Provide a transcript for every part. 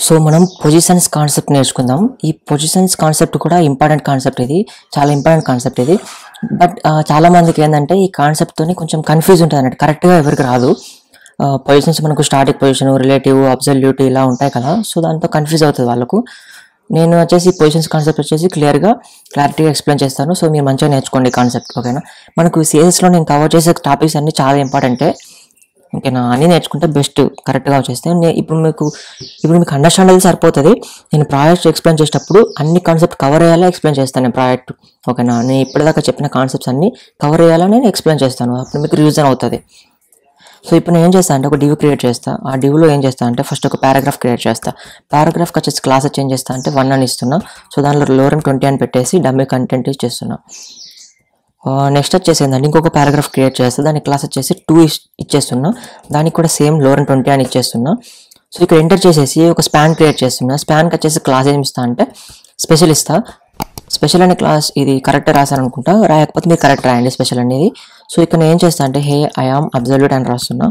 so మనం positions concept నేర్చుకుందాం ఈ పొజిషన్స్ కాన్సెప్ట్ కూడా ఇంపార్టెంట్ కాన్సెప్ట్ ఇది చాలా ఇంపార్టెంట్ కాన్సెప్ట్ ఇది బట్ చాలా మందికి ఏంటంటే ఈ కాన్సెప్ట్తోని కొంచెం కన్ఫ్యూజ్ ఉంటుంది అన్నట్టు కరెక్ట్గా ఎవరికి రాదు పొజిషన్స్ మనకు స్టాటిక్ పొజిషన్ రిలేటివ్ అబ్జల్యూట్ ఇలా ఉంటాయి కదా సో దాంతో కన్ఫ్యూజ్ అవుతుంది వాళ్ళకు నేను వచ్చేసి పొజిషన్స్ కాన్సెప్ట్ వచ్చేసి క్లియర్గా క్లారిటీగా ఎక్స్ప్లెయిన్ చేస్తాను సో మీరు మంచిగా నేర్చుకోండి కాన్సెప్ట్ ఓకేనా మనకు సిఎస్లో నేను కవర్ చేసే టాపిక్స్ అన్ని చాలా ఇంపార్టెంటే ఓకేనా అన్నీ నేర్చుకుంటే బెస్ట్ కరెక్ట్గా వచ్చేస్తే నే- ఇప్పుడు మీకు ఇప్పుడు మీకు అండర్స్టాండ్ అయితే సరిపోతుంది నేను ప్రాజెక్ట్ ఎక్స్ప్లెయిన్ చేసేటప్పుడు అన్ని కాన్సెప్ట్ కవర్ అయ్యేలా ఎక్స్ప్లెయిన్ చేస్తాను నేను ప్రాజెక్ట్ ఓకేనా నేను ఇప్పటిదాకా చెప్పిన కాన్సెప్ట్స్ అన్ని కవర్ అయ్యేలా నేను ఎక్స్ప్లెయిన్ చేస్తాను అప్పుడు మీకు రీజన్ అవుతుంది సో ఇప్పుడు నేను ఏం చేస్తాను అంటే ఒక డివ్ క్రియేట్ చేస్తా ఆ డివ్లో ఏం చేస్తా అంటే ఫస్ట్ ఒక పారాగ్రాఫ్ క్రియేట్ చేస్తా పారాగ్రాఫ్కి వచ్చేసి క్లాస్ చేంజ్ చేస్తా అంటే వన్ అని ఇస్తున్నా సో దానిలో లోరం ట్వంటీ అని పెట్టేసి డమ్మీ కంటెంట్ ఇచ్చేస్తున్నా నెక్స్ట్ వచ్చేసి ఏంటంటే ఇంకొక పారాగ్రాఫ్ క్రియేట్ చేస్తే దాని క్లాస్ వచ్చేసి టూ ఇచ్చేస్తున్నా దానికి కూడా సేమ్ లోరన్ ట్వంటీ అని ఇచ్చేస్తున్నా సో ఇక్కడ ఎంటర్ చేసేసి ఒక స్పాన్ క్రియేట్ చేస్తున్నా స్పాన్కి వచ్చేసి క్లాస్ ఏమి ఇస్తా అంటే స్పెషల్ ఇస్తా స్పెషల్ అనే క్లాస్ ఇది కరెక్ట్ రాశాను అనుకుంటా రాయకపోతే మీరు కరెక్ట్ రాయండి స్పెషల్ అనేది సో ఇక్కడ నేను ఏం చేస్తా అంటే హే ఐ ఆమ్ అబ్జల్యూట్ అని రాస్తున్నా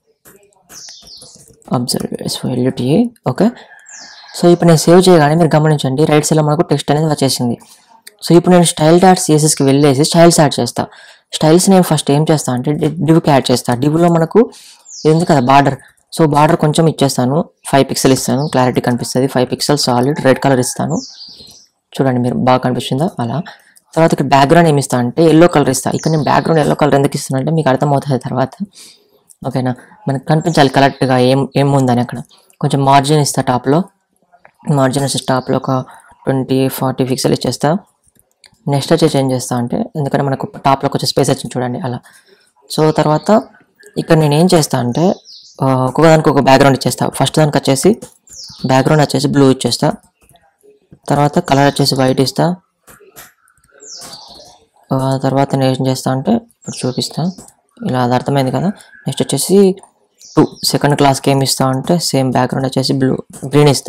అబ్జల్యూట్ ఓకే సో ఇప్పుడు నేను సేవ్ చేయగానే మీరు గమనించండి రైట్ సైడ్లో మనకు టెక్స్ట్ అనేది వచ్చేసింది సో ఇప్పుడు నేను స్టైల్ డాట్ సిఎస్ఎస్కి వెళ్ళేసి స్టైల్స్ యాడ్ చేస్తా స్టైల్స్ నేను ఫస్ట్ ఏం చేస్తా అంటే డివ్కి యాడ్ చేస్తా డివ్లో మనకు ఇది ఉంది కదా బార్డర్ సో బార్డర్ కొంచెం ఇచ్చేస్తాను ఫైవ్ పిక్సెల్ ఇస్తాను క్లారిటీ కనిపిస్తుంది five pixel solid red colour ఇస్తాను చూడండి మీరు బాగా కనిపిస్తుందా అలా తర్వాత ఇక్కడ బ్యాక్గ్రౌండ్ ఏమి ఇస్తా అంటే ఎల్లో కలర్ ఇస్తా ఇక్కడ నేను బ్యాక్గ్రౌండ్ ఎల్లో కలర్ ఎందుకు ఇస్తున్నా అంటే మీకు అర్థమవుతుంది తర్వాత ఓకేనా మనకు కనిపించాలి కరెక్ట్గా ఏం ఏం ఉందని అక్కడ కొంచెం మార్జిన్ ఇస్తా టాప్లో మార్జిన్ వచ్చేసి టాప్లో ఒక ట్వంటీ ఫార్టీ పిక్సెల్ ఇచ్చేస్తా నెక్స్ట్ వచ్చి చేంజ్ చేస్తా అంటే ఎందుకంటే మనకు టాప్లోకి వచ్చే స్పేస్ వచ్చింది చూడండి అలా సో తర్వాత ఇక్కడ నేను ఏం చేస్తా అంటే ఆ, ఒక్కొక్క దానికి ఒక బ్యాక్గ్రౌండ్ ఇచ్చేస్తా ఫస్ట్ దానికి వచ్చేసి బ్యాక్గ్రౌండ్ వచ్చేసి బ్లూ ఇచ్చేస్తా తర్వాత కలర్ వచ్చేసి వైట్ ఇస్తా ఆ, తర్వాత నేను ఏం చేస్తా అంటే ఇప్పుడు చూపిస్తా ఇలా అది అర్థమైంది కదా నెక్స్ట్ వచ్చేసి టూ సెకండ్ క్లాస్కి ఏమి ఇస్తా అంటే సేమ్ బ్యాక్గ్రౌండ్ వచ్చేసి బ్లూ గ్రీన్ ఇస్తా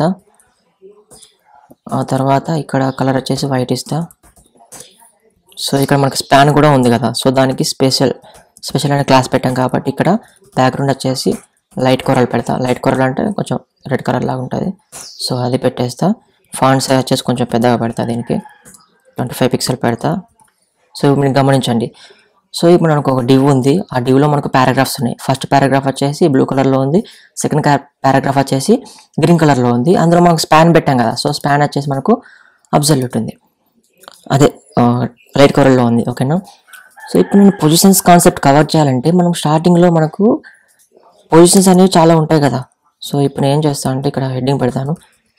ఆ తర్వాత ఇక్కడ కలర్ వచ్చేసి వైట్ ఇస్తా సో ఇక్కడ మనకి స్పాన్ కూడా ఉంది కదా సో దానికి స్పెషల్ స్పెషల్ అనే క్లాస్ పెట్టాం కాబట్టి ఇక్కడ బ్యాక్గ్రౌండ్ వచ్చేసి లైట్ కొరల్ పెడతా లైట్ కొరల్ అంటే కొంచెం రెడ్ కలర్ లాగా ఉంటుంది సో అది పెట్టేస్తా ఫాంట్ సైజ్ వచ్చేసి కొంచెం పెద్దగా పెడతా దీనికి ట్వంటీ ఫైవ్ పిక్సెల్ పెడతా సో ఇప్పుడు మీరు గమనించండి సో ఇప్పుడు మనకు ఒక డివ్ ఉంది ఆ డివ్లో మనకు పారాగ్రాఫ్స్ ఉన్నాయి ఫస్ట్ పారాగ్రాఫ్ వచ్చేసి బ్లూ కలర్లో ఉంది సెకండ్ పారాగ్రాఫ్ వచ్చేసి గ్రీన్ కలర్లో ఉంది అందులో మనకు స్పాన్ పెట్టాం కదా సో స్పాన్ వచ్చేసి మనకు అబ్జల్యూట్ ఉంది అదే లైట్ కలర్లో ఉంది ఓకేనా సో ఇప్పుడు నేను పొజిషన్స్ కాన్సెప్ట్ కవర్ చేయాలంటే మనం స్టార్టింగ్లో మనకు పొజిషన్స్ అనేవి చాలా ఉంటాయి కదా సో ఇప్పుడు నేను ఏం చేస్తాను అంటే ఇక్కడ హెడ్డింగ్ పెడతాను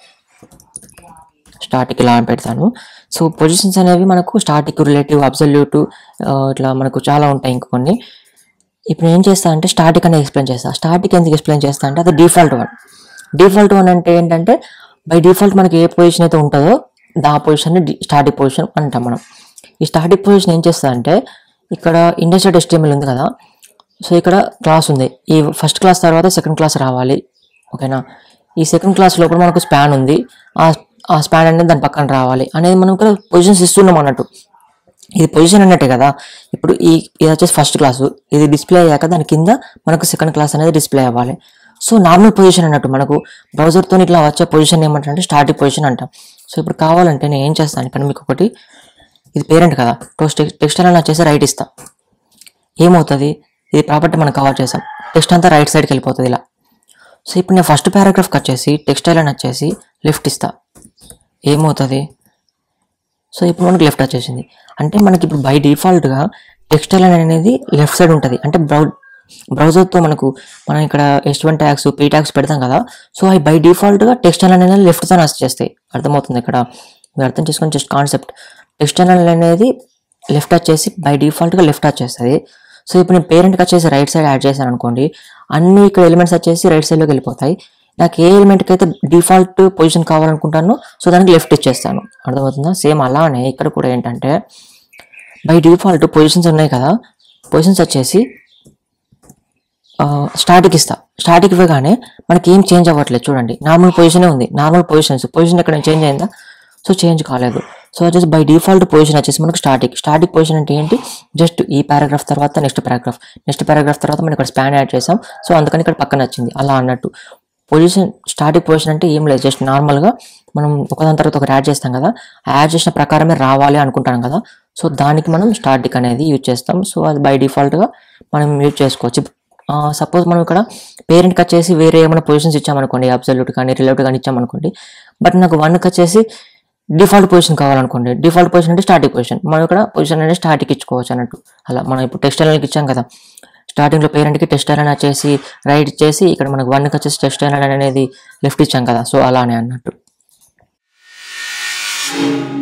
స్టాటిక్ ఇలా పెడతాను సో పొజిషన్స్ అనేవి మనకు స్టాటిక్ రిలేటివ్ అబ్జల్యూట్ ఇట్లా మనకు చాలా ఉంటాయి ఇంకొన్ని ఇప్పుడు ఏం చేస్తా అంటే స్టాటిక్ అనేది ఎక్స్ప్లెయిన్ చేస్తా స్టాటిక్ ఎందుకు ఎక్స్ప్లెయిన్ చేస్తా అంటే అది డిఫాల్ట్ వన్ డిఫాల్ట్ వన్ అంటే ఏంటంటే బై డిఫాల్ట్ మనకి ఏ పొజిషన్ అయితే ఉంటుందో దా పొజిషన్ స్టాటిక్ పొజిషన్ అంటాం మనం ఈ స్టాటిక్ పొజిషన్ ఏం చేస్తా అంటే ఇక్కడ ఇండస్ట్రియల్ ఎస్టిమల్ ఉంది కదా సో ఇక్కడ క్లాస్ ఉంది ఈ ఫస్ట్ క్లాస్ తర్వాత సెకండ్ క్లాస్ రావాలి ఓకేనా ఈ సెకండ్ క్లాస్ లోపల మనకు స్పాన్ ఉంది ఆ ఆ స్పాన్ అనేది దాని పక్కన రావాలి అనేది మనం ఇక్కడ పొజిషన్స్ ఇస్తున్నాం అన్నట్టు ఇది పొజిషన్ అన్నట్టే కదా ఇప్పుడు ఈ ఇది వచ్చేసి ఫస్ట్ క్లాసు ఇది డిస్ప్లే అయ్యాక దాని కింద మనకు సెకండ్ క్లాస్ అనేది డిస్ప్లే అవ్వాలి సో నార్మల్ పొజిషన్ అన్నట్టు మనకు బ్రౌజర్తో ఇట్లా వచ్చే పొజిషన్ ఏమంటారంటే స్టార్టింగ్ పొజిషన్ అంటాం సో ఇప్పుడు కావాలంటే నేను ఏం చేస్తాను ఇక్కడ మీకు ఒకటి ఇది పేరెంట్ కదా టోస్ట్ టెక్స్ట్ అని వచ్చేసి రైట్ ఇస్తా ఏమవుతుంది ఇది ప్రాపర్టీ మనం కవర్ చేసాం టెక్స్ట్ అంతా రైట్ సైడ్కి వెళ్ళిపోతుంది ఇలా సో ఇప్పుడు నేను ఫస్ట్ పారాగ్రాఫ్కి వచ్చేసి టెక్స్టైల్ అని వచ్చేసి లెఫ్ట్ ఇస్తా ఏమవుతుంది సో ఇప్పుడు మనకి లెఫ్ట్ వచ్చేసింది అంటే మనకి ఇప్పుడు బై డిఫాల్ట్గా టెక్స్టైల్ అనేది లెఫ్ట్ సైడ్ ఉంటుంది అంటే బ్రౌ బ్రౌజర్తో మనకు మనం ఇక్కడ S one tags P tags పెడతాం కదా సో అవి బై డిఫాల్ట్గా టెక్స్టైల్ అనేది లెఫ్ట్తో చేస్తాయి అర్థమవుతుంది ఇక్కడ మీరు అర్థం చేసుకొని జస్ట్ కాన్సెప్ట్ టెక్స్టైల్ అనేది లెఫ్ట్ వచ్చేసి బై డిఫాల్ట్గా లెఫ్ట్ వచ్చేస్తుంది సో ఇప్పుడు నేను పేరెంట్కి వచ్చేసి రైట్ సైడ్ యాడ్ చేశాను అనుకోండి అన్ని ఇక్కడ ఎలిమెంట్స్ వచ్చేసి రైట్ సైడ్లోకి వెళ్ళిపోతాయి నాకు ఏ ఎలిమెంట్కి అయితే డిఫాల్ట్ పొజిషన్ కావాలనుకుంటానో సో దానికి లెఫ్ట్ ఇచ్చేస్తాను అర్థమవుతుందా సేమ్ అలానే ఇక్కడ కూడా ఏంటంటే బై డిఫాల్ట్ పొజిషన్స్ ఉన్నాయి కదా పొజిషన్స్ వచ్చేసి స్టాటిక్ ఇస్తా స్టాటిక్ ఇవ్వగానే మనకి ఏం చేంజ్ అవ్వట్లేదు చూడండి నార్మల్ పొజిషనే ఉంది నార్మల్ పొజిషన్స్ పొజిషన్ ఎక్కడ చేంజ్ అయిందా సో చేంజ్ కాలేదు సో వచ్చేసి బై డిఫాల్ట్ పొజిషన్ వచ్చేసి మనకు స్టాటిక్ స్టాటిక్ పొజిషన్ అంటే ఏంటి జస్ట్ ఈ పారాగ్రాఫ్ తర్వాత నెక్స్ట్ పారాగ్రాఫ్ నెక్స్ట్ పారాగ్రాఫ్ తర్వాత మనం ఇక్కడ స్పాన్ యాడ్ చేసాం సో అందుకని ఇక్కడ పక్కన వచ్చింది అలా అన్నట్టు పొజిషన్ స్టాటిక్ పొజిషన్ అంటే ఏం లేదు జస్ట్ నార్మల్గా మనం ఒకదాని తర్వాత ఒకటి యాడ్ చేస్తాం కదా ఆ యాడ్ చేసిన ప్రకారమే రావాలి అనుకుంటాం కదా సో దానికి మనం స్టాటిక్ అనేది యూజ్ చేస్తాం సో అది బై డిఫాల్ట్గా మనం యూజ్ చేసుకోవచ్చు సపోజ్ మనం ఇక్కడ పేరెంట్కి వచ్చేసి వేరే ఏమైనా పొజిషన్స్ ఇచ్చామనుకోండి అబ్సల్యూట్ కానీ రిలేటివ్ కానీ ఇచ్చామనుకోండి బట్ నాకు వన్కి వచ్చేసి డిఫాల్ట్ పొజిషన్ కావాలనుకోండి డిఫాల్ట్ పొజిషన్ అంటే స్టాటిక్ పొజిషన్ మనం ఇక్కడ పొజిషన్ అనేది స్టాటిక్ ఇచ్చుకోవచ్చు అన్నట్టు అలా మనం ఇప్పుడు టెక్స్ట్ లైన్కి ఇచ్చాం కదా స్టార్టింగ్లో పేరెంట్కి టెస్ట్ లైన్ వచ్చేసి రైట్ ఇచ్చేసి ఇక్కడ మనకు వన్కి వచ్చేసి టెస్ట్ లైన్ అనేది లెఫ్ట్ ఇచ్చాం కదా సో అలానే అన్నట్టు